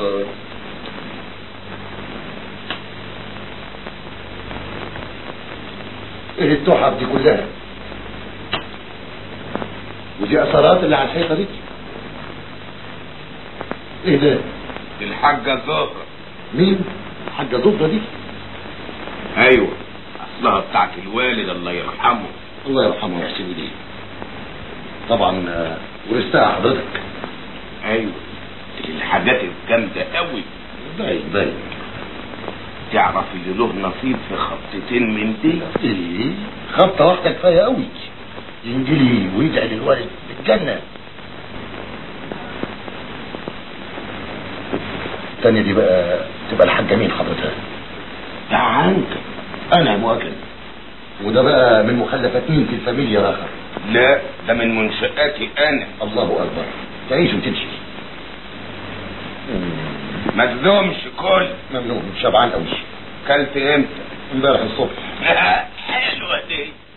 الله ايه التحف دي كلها ودي اثارات اللي على الحيطه دي ايه ده الحاجة زهرة مين حاجه ضفه دي ايوه اصلها بتاعت الوالد الله يرحمه الله يرحمه ويحسن اليه طبعا آه، ورثتها حضرتك ايوه دي الحاجات الجامدة قوي باين باين تعرف اللي له نصيب في خطتين من دي ايه خبطه واحده كفايه قوي ينجلي ويدعي للوالد بالجنه الثانيه دي بقى تبقى الحاجه مين حضرتها ده عنك انا مؤكد وده بقى من مخلفات مين في الفاميليا الاخر لا ده من منشآتي انا الله اكبر تعيش وتمشي ما تلومش كل ممنون شبعان قوي كلت امتى امبارح الصبح حلوة دي